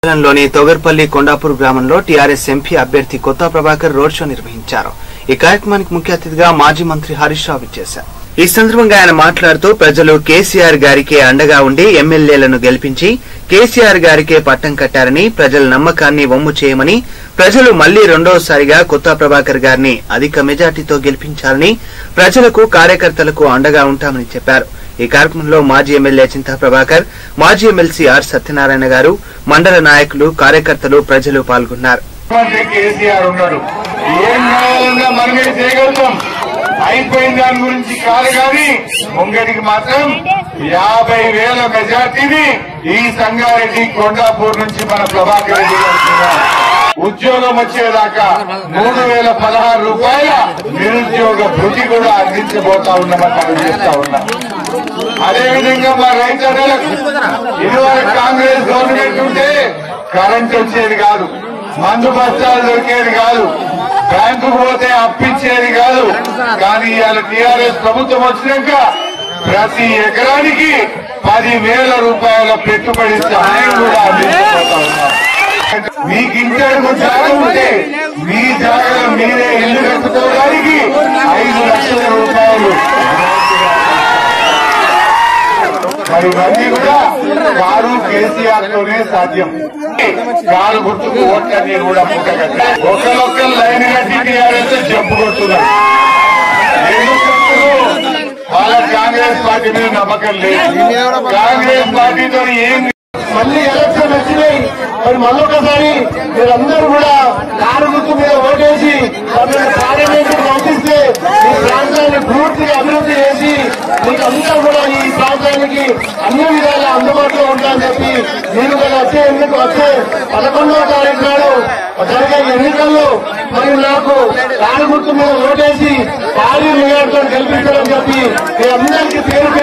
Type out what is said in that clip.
మండలంలోని తొగర్పల్లి కొండాపూర్ గ్రామంలో TRS MP అభ్యర్థి కొత్త ప్రభాకర్ రోడ్ షో నిర్వహించారు ఈ కార్యక్రమానికి ముఖ్య అతిథిగా మాజీ మంత్రి హరీష్ రావు ఇచ్చేశారు ఈ సందర్భంగా ఆయన మాట్లాడుతూ ప్రజలు కేసీఆర్ గారికే అండగా ఉండి ఎమ్మెల్యేలను గెలిపించి కేసీఆర్ గారికే పట్టం కట్టారని ప్రజల నమ్మకాన్ని వమ్ము చేయమని ప్రజలు మళ్లీ రెండోసారిగా కొత్త ప్రభాకర్ గారిని అధిక మెజార్టీతో గెలిపించాలని ప్రజలకు కార్యకర్తలకు అండగా ఉంటామని చెప్పారు ఈ కార్యక్రమంలో మాజీ ఎమ్మెల్యే చింతా ప్రభాకర్ మాజీ ఎమ్మెల్సీ ఆర్ సత్యనారాయణ గారు మండల నాయకులు కార్యకర్తలు ప్రజలు పాల్గొన్నారు ముఖ్యమంత్రి కేసీఆర్ ఉన్నాడు ఏం కావాలన్నా మనమే చేయగలుగుతాం అయిపోయిన దాని గురించి కాదు కానీ ముంగడికి మాత్రం యాభై వేల మెజార్టీని ఈ సంగారెడ్డి కొండాపూర్ నుంచి మన ప్రభాకర్ రెడ్డి గారు ఇస్తున్నారు. ఉద్యోగం వచ్చేదాకా మూడు వేల పదహారు రూపాయల నిరుద్యోగ భృతి కూడా అందించబోతా ఉన్నామని మనం చేస్తా ఉన్నాం అదేవిధంగా మా రైతన్నలకు ఇదివరకు కాంగ్రెస్ గవర్నమెంట్ ఉంటే కరెంట్ వచ్చేది కాదు మందు బస్తాలు దొరికేది కాదు బ్యాంకుకు పోతే అప్పిచ్చేది కాదు కానీ ఇవాళ టీఆర్ఎస్ ప్రభుత్వం వచ్చినాక ప్రతి ఎకరానికి పది వేల రూపాయల పెట్టుబడి సహాయం కూడా అందించబోతా ఉన్నాం మీకు ఇంటడుగు జాగా ఉంటే మీ జాగాలో మీరే ఇల్లు కట్టుకోవడానికి ఐదు లక్షల రూపాయలు మరి ఇవన్నీ కూడా కారు కేసీఆర్ తోనే సాధ్యం కారు గుర్తుకు ఓట్ల నేను కూడా పుట్టగట్ట ఒకరొక్కరు లైన్ కట్టి టీఆర్ఎస్ జంపు కొడుతున్నారు ఎందుకు చెప్తున్నారు? వాళ్ళ కాంగ్రెస్ పార్టీ మీద నమ్మకం లేదు కాంగ్రెస్ పార్టీతో ఏం మళ్ళీ ఎలక్షన్ వచ్చినాయి మరి మళ్ళొకసారి మీరందరూ కూడా కారు గుర్తు మీద ఓటేసి మమ్మల్ని పార్లమెంట్ పంపిస్తే ఈ ప్రాంతాన్ని పూర్తిగా అభివృద్ధి చేసి మీకు అందరూ కూడా ఈ ప్రాంతానికి అన్ని విధాలా అందుబాటులో ఉంటాయని చెప్పి నేను కూడా వచ్చే ఎన్నిక వచ్చే పదకొండవ తారీఖు నాడు జరిగే ఎన్నికల్లో మరి నాకు కారు గుర్తు మీద ఓటేసి భారీ మెజార్టీతో గెలిపించడం చెప్పి మీ అందరికీ పేరు